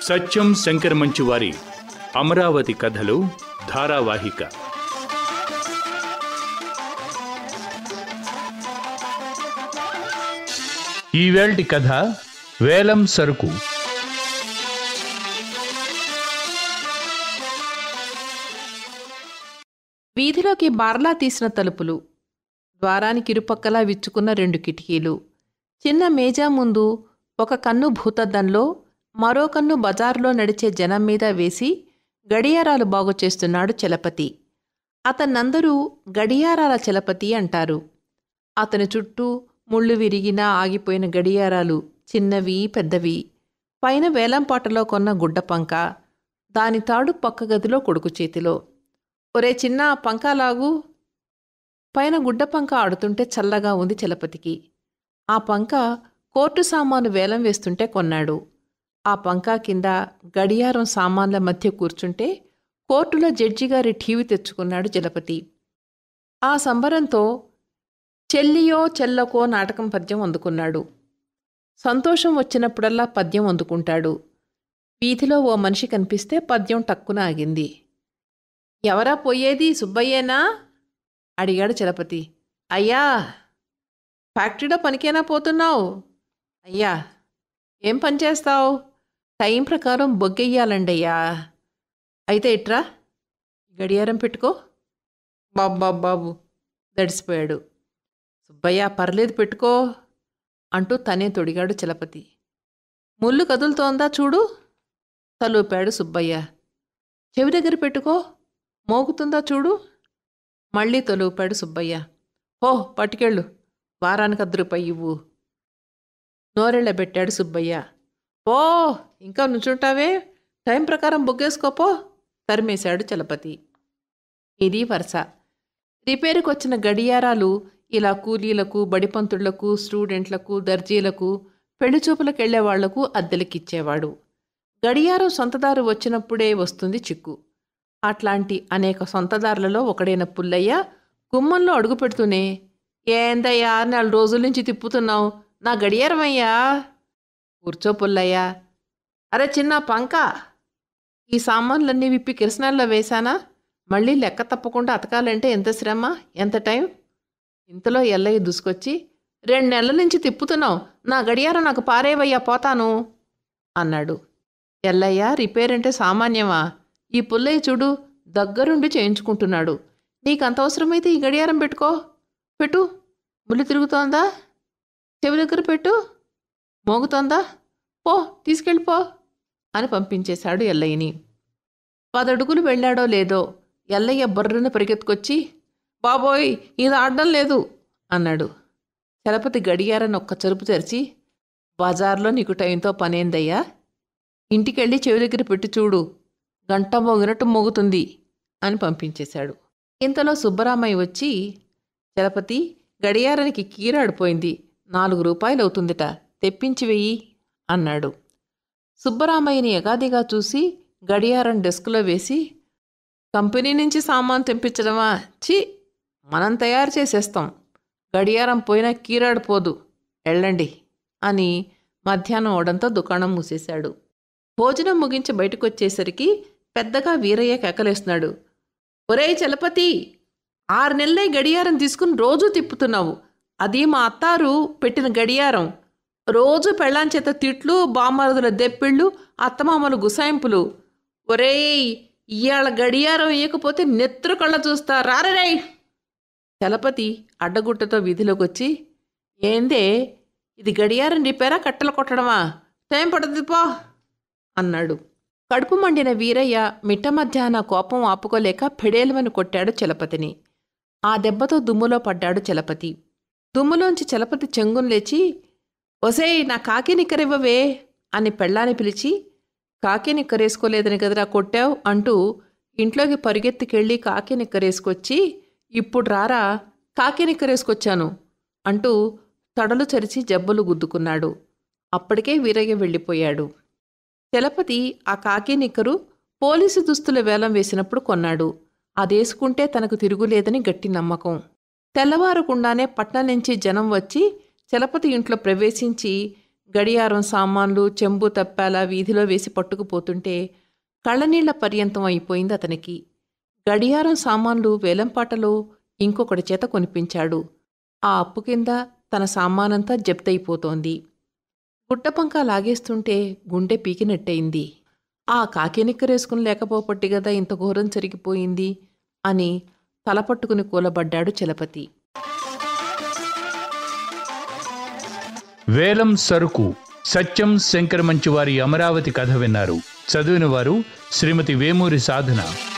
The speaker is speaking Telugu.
సత్యం శంకర్ మంచు వారి అమరావతి కథలు ధారావాహిక ఈవేల్టి కథ వేలం సరుకు వీధిలోకి బార్లా తీసిన తలుపులు ద్వారానికి ఇరుపక్కలా విచ్చుకున్న రెండు కిటికీలు చిన్న మేజా ముందు ఒక కన్ను భూతద్దంలో మరో కన్ను బజారులో నడిచే జనం మీద వేసి గడియారాలు బాగు చేస్తున్నాడు చలపతి అతన్నందరూ గడియారాల చలపతి అంటారు అతని చుట్టూ ముళ్ళు విరిగినా ఆగిపోయిన గడియారాలు చిన్నవి పెద్దవి పైన వేలంపాటలో కొన్న గుడ్డపంక దాని తాడు పక్క గదిలో కొడుకు చేతిలో ఒరే చిన్న పంకాలాగు పైన గుడ్డ పంక ఆడుతుంటే చల్లగా ఉంది చలపతికి ఆ పంక కోర్టు సామాను వేలం వేస్తుంటే కొన్నాడు ఆ పంకా కింద గడియారం సామాన్ల మధ్య కూర్చుంటే కోర్టులో జడ్జి గారి టీవీ తెచ్చుకున్నాడు జలపతి ఆ సంబరంతో చెల్లియో చెల్లకో నాటకం పద్యం అందుకున్నాడు సంతోషం వచ్చినప్పుడల్లా పద్యం అందుకుంటాడు వీధిలో ఓ మనిషి కనిపిస్తే పద్యం టక్కున ఆగింది ఎవరా పోయేది సుబ్బయ్యేనా అడిగాడు చలపతి అయ్యా ఫ్యాక్టరీలో పనికేనా పోతున్నావు అయ్యా ఏం పని చేస్తావు టైం ప్రకారం బొగ్గెయ్యాలండయ్యా అయితే ఇట్రా గడియారం పెట్టుకో బాబు బాబు బాబు దడిసిపోయాడు సుబ్బయ్య పర్లేదు పెట్టుకో అంటూ తనే తొడిగాడు చలపతి ముళ్ళు కదులుతోందా చూడు తలూపాడు సుబ్బయ్య చెవి దగ్గర పెట్టుకో మోగుతుందా చూడు మళ్ళీ తొలూపాడు సుబ్బయ్య ఓ పట్టుకెళ్ళు వారానికి అర్ధ రూపాయి ఇవ్వు నోరెళ్ళబెట్టాడు సుబ్బయ్య ఓ ఇంకా నుంచుంటావే టైం ప్రకారం బొగ్గేసుకోపో తరిమేశాడు చలపతి ఇది వరుస రిపేరుకు వచ్చిన గడియారాలు ఇలా కూలీలకు బడిపంతుళ్లకు స్టూడెంట్లకు దర్జీలకు పెళ్లి చూపులకు వెళ్లేవాళ్లకు అద్దెలకిచ్చేవాడు గడియారం సొంతదారు వచ్చినప్పుడే వస్తుంది చిక్కు అట్లాంటి అనేక సొంతదారులలో ఒకడైన పుల్లయ్య గుమ్మంలో అడుగు పెడుతూనే ఏందయ్యా నాలుగు రోజుల నుంచి తిప్పుతున్నావు నా గడియారమయ్యా కూర్చో పుల్లయ్య అరే చిన్న పంక ఈ సామాన్లన్నీ విప్పి కిరసనాల్లో వేశానా మళ్ళీ లెక్క తప్పకుండా అతకాలంటే ఎంత శ్రమ ఎంత టైం ఇంతలో ఎల్లయ్య దూసుకొచ్చి రెండు నెలల నుంచి తిప్పుతున్నావు నా గడియారం నాకు పారేవయ్యా పోతాను అన్నాడు ఎల్లయ్య రిపేర్ అంటే సామాన్యమా ఈ పుల్లయ్య చూడు దగ్గరుండి చేయించుకుంటున్నాడు నీకు అంత అవసరమైతే ఈ గడియారం పెట్టుకో పెట్టు ముళ్ళు తిరుగుతోందా చెవి దగ్గర పెట్టు మోగుతోందా పో తీసుకెళ్ళిపో అని పంపించేశాడు ఎల్లయ్యని పదడుగులు వెళ్ళాడో లేదో ఎల్లయ్య బర్రున పరిగెత్తుకొచ్చి బాబోయ్ ఇది ఆడడం లేదు అన్నాడు చలపతి గడియారని ఒక్క చెరుపు తెరిచి బజార్లో నీకు టైంతో పనేందయ్యా ఇంటికెళ్ళి చెవి దగ్గర పెట్టి చూడు గంట మోగినట్టు మోగుతుంది అని పంపించేశాడు ఇంతలో సుబ్బరామయ్య వచ్చి చలపతి గడియారానికి కీరాడిపోయింది నాలుగు రూపాయలు అవుతుందిట తెప్పించి వెయ్యి అన్నాడు సుబ్బరామయ్యని ఎగాదిగా చూసి గడియారం డెస్క్లో వేసి కంపెనీ నుంచి సామాన్ తెప్పించడమా చి మనం తయారు చేసేస్తాం గడియారం పోయినా కీరాడిపోదు వెళ్ళండి అని మధ్యాహ్నం అవడంతో దుకాణం మూసేశాడు భోజనం ముగించి బయటకు వచ్చేసరికి పెద్దగా వీరయ్య కేకలేస్తున్నాడు ఒరేయ్ చలపతి ఆరు నెలలే గడియారం తీసుకుని రోజూ తిప్పుతున్నావు అది మా అత్తారు పెట్టిన గడియారం రోజు పెళ్ళాం చేత తిట్లు బామ్మరుదుల దెప్పిళ్ళు అత్తమామలు గుసాయింపులు ఒరేయ్ ఇవాళ గడియారం ఇయ్యకపోతే నెత్తురు కళ్ళ చూస్తా రారరేయ్ చలపతి అడ్డగుట్టతో వీధిలోకి వచ్చి ఏందే ఇది గడియారం రిపేరా కట్టెలు కొట్టడమా టైం పడుతుంది పో అన్నాడు కడుపు మండిన వీరయ్య మిట్ట మధ్యాహ్న కోపం ఆపుకోలేక ఫెడేలమని కొట్టాడు చలపతిని ఆ దెబ్బతో దుమ్ములో పడ్డాడు చలపతి దుమ్ములోంచి చలపతి చెంగును లేచి ఒసేయ్ నా కాకి నిక్కరివ్వవే అని పెళ్ళాని పిలిచి కాకి నిక్కరేసుకోలేదని కదరా కొట్టావు అంటూ ఇంట్లోకి పరిగెత్తుకెళ్ళి కాకి నిక్కరేసుకొచ్చి ఇప్పుడు రారా కాకి నిక్కరేసుకొచ్చాను అంటూ తడలు చరిచి జబ్బులు గుద్దుకున్నాడు అప్పటికే వీరయ్య వెళ్ళిపోయాడు చలపతి ఆ కాకి నిక్కరు పోలీసు దుస్తుల వేలం వేసినప్పుడు కొన్నాడు అదేసుకుంటే తనకు తిరుగులేదని గట్టి నమ్మకం తెల్లవారకుండానే పట్నం నుంచి జనం వచ్చి చలపతి ఇంట్లో ప్రవేశించి గడియారం సామాన్లు చెంబు తప్పాల వీధిలో వేసి పట్టుకుపోతుంటే కళ్ళనీళ్ల పర్యంతం అయిపోయింది అతనికి గడియారం సామాన్లు వేలంపాటలో ఇంకొకటి చేత కొనిపించాడు ఆ అప్పు కింద తన సామానంతా జప్తయిపోతోంది గుట్టపంక లాగేస్తుంటే గుండె పీకినట్టయింది ఆ కాకినిక్కరేసుకుని లేకపోపట్టి గదా ఇంత ఘోరం జరిగిపోయింది అని తలపట్టుకుని కూలబడ్డాడు చలపతి వేలం సరుకు సత్యం శంకర మంచి వారి అమరావతి కథ విన్నారు చదివిన వారు శ్రీమతి వేమూరి సాధన